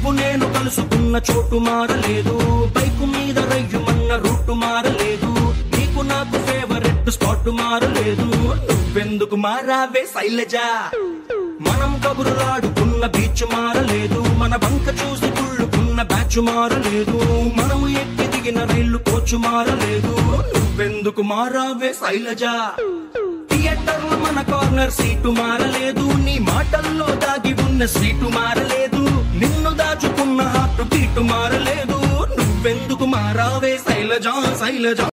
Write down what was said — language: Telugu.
నీవు నేను కలుసుకున్న చోటు మారలేదు బైకు మీద రయ్యుమన్న రూటు మారలేదు నీకు నాకు ఫేవరెట్ స్పాట్ మారలేదు నువ్వెందుకు మారావే శైలజా మనం కబురులాడుకున్న బీచ్ మారలేదు మన బంక చూసి కుళ్ళుకున్న బ్యాచ్ మారలేదు మనం ఎక్కి దిగిన రైలు కోచ్ మారలేదు నువ్వెందుకు మారావే శైలజా థియేటర్ లో మన కార్నర్ సీటు మారలేదు నీ మాటల్లో దాగి ఉన్న సీటు మారలేదు నిన్ను దాచుకున్న హార్ట్ బీటు మారలేదు నువ్వెందుకు మారావే శైలజా శైలజా